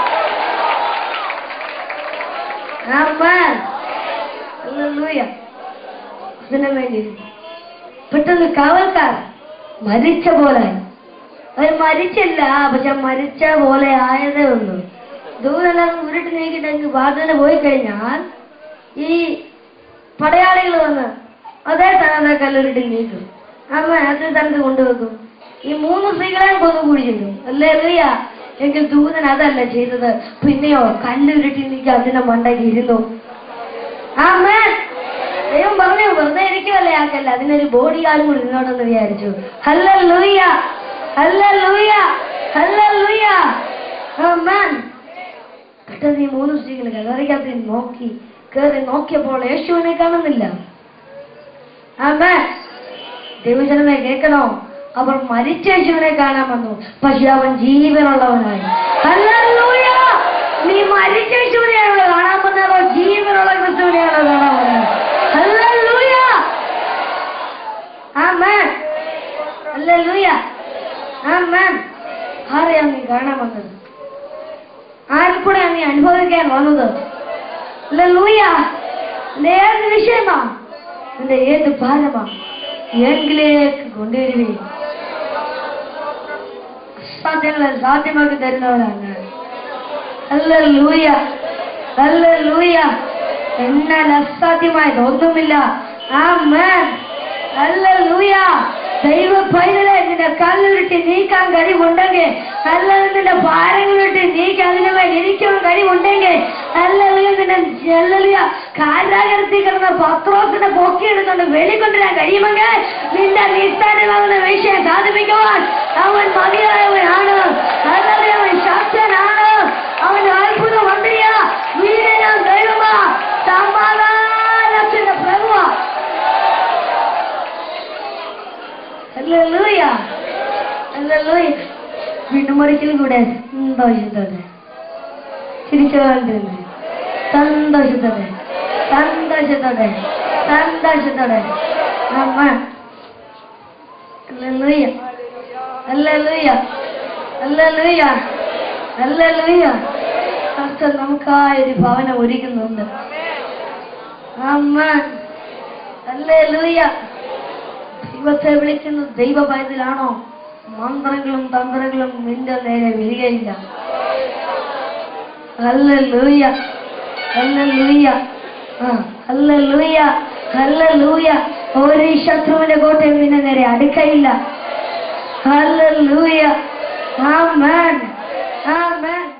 ആമേൻ ഹല്ലേലൂയ അതിനു വേണ്ടി പെട്ടെന്ന് കാവൽക്കാർ മരിച്ച പോലെ അവർ മരിച്ചില്ല പക്ഷെ മരിച്ച പോലെ ആയതേ ഉള്ളൂ ദൂരെല്ലാം ഉരുട്ട് നീക്കിട്ടെങ്കിൽ വാതിന് പോയി കഴിഞ്ഞാൽ ഈ പടയാളികൾ വന്ന് അതേ സ്ഥാനത്തെ കല്ലുരുട്ടി നീക്കും അമ്മ അതേ സ്ഥാനത്ത് കൊണ്ടുവെക്കും ഈ മൂന്ന് സ്ത്രീകളെയും കൊന്നു കൂടി ചെയ്യും അല്ലേ അറിയ എങ്കിൽ ദൂതൻ അതല്ല ചെയ്തത് പിന്നെയോ കല്ലുരുട്ടി നീക്കി അതിന്റെ മണ്ടയ്ക്ക് ഇരുന്നു ആമേൻ ദൈവം പറഞ്ഞു വെറുതെ ഇരിക്കുമല്ലേ ആക്കല്ല അതിനൊരു ബോഡി ഗാർഡും കൂടി നിന്നോട്ടെന്ന് വിചാരിച്ചു ഹല്ല ലൂയ ഹല്ല ലൂയ ഹല്ല ലൂയ ആമേൻ പെട്ടെന്ന് ഈ മൂന്ന് സ്ത്രീകൾ കയറിക്കകത്ത് നോക്കി കയറി നോക്കിയപ്പോൾ യേശുവിനെ കാണുന്നില്ല ആമേൻ ദൈവജനമേ കേൾക്കണോ അവർ മരിച്ച യേശുവിനെ കാണാൻ വന്നു പക്ഷെ അവൻ ജീവനുള്ളവനായി ഹല്ലേലൂയ! നീ മരിച്ച യേശുവിനെയാണോ കാണാൻ വന്നതോ ജീവനുള്ള ക്രിസ്തുവിനെയാണോ കാണാൻ വന്നത് ഹല്ലേലൂയ! ആമേൻ ഹല്ലേലൂയ! ആമേൻ ആരെയാണ് നീ കാണാൻ വന്നത് ആരിൽ കൂടെ നീ അനുഭവിക്കാൻ വന്നത് ഹല്ലേലൂയ! നിന്റെ ഏത് വിഷയമാ നിന്റെ ഏത് ഭാരമാ എങ്കിലേക്ക് കൊണ്ടുവരുവേ അസാധ്യങ്ങളെ സാധ്യമാക്കി തരുന്നവരാണ് ഹല്ലേലൂയ ഹല്ലേലൂയ എന്നാൽ അസാധ്യമായത് ഒന്നുമില്ല ആമേൻ ഹല്ലേലൂയ ദൈവ പൈതലെ നിന്റെ കല്ലുരുട്ടി നീക്കാൻ കഴിവുണ്ടെങ്കിൽ അല്ലെങ്കിൽ നിന്റെ ഭാരങ്ങളിട്ട് നീക്കി അതിനുമേൽ ഇരിക്കാൻ കഴിവുണ്ടെങ്കിൽ ഹല്ലേലൂയ പിന്നെ ഹല്ലേലൂയ കാരാഗ്രഹത്തിൽ കിടന്ന പത്രോസിനെ പൊക്കിയെടുത്തോണ്ട് വെളിക്കൊണ്ടുവരാൻ കഴിയുമെങ്കിൽ നിന്റെ നിസ്സാരമാകുന്ന വിഷയം സാധിപ്പിക്കുവാൻ അവൻ മതിയായവനാണ് ഹല്ലേലൂയ അവൻ ശക്തനാണ് അവൻ അത്ഭുത മന്ത്രിയ വീരന ദൈവമ സമാധാനത്തിന്റെ പ്രഭുവ ഹല്ലേലൂയ ഹല്ലേലൂയ വീണ്ടും ഒരിക്കലും കൂടെ സന്തോഷത്തോടെ ചിരിച്ചുകൊണ്ടിരുന്ന് സന്തോഷത്തോടെ സന്തോഷത്തോടെ സന്തോഷത്തോടെ അമ്മ ഹല്ലേലൂയ ഹല്ലേലൂയ ഹല്ലേലൂയ ഹല്ലേലൂയ കർത്തൻ നമുക്കായി ഒരു ഭവനം ഒരുക്കുന്നുണ്ട് അമ്മ ഹല്ലേലൂയ ദൈവത്തെ വിളിക്കുന്നത് ദൈവഭയത്തിലാണോ മന്ത്രങ്ങളും തന്ത്രങ്ങളും നിന്റെ നേരെ വരികയില്ല ഹല്ലേലൂയ ഹല്ലേലൂയ ആ ഹല്ലേലൂയ ഹല്ലേലൂയ ഒരു ശത്രുവിന്റെ കോട്ടയം നിന്നെ നേരെ അടുക്കയില്ല ഹല്ലേലൂയ ആമേൻ ആമേൻ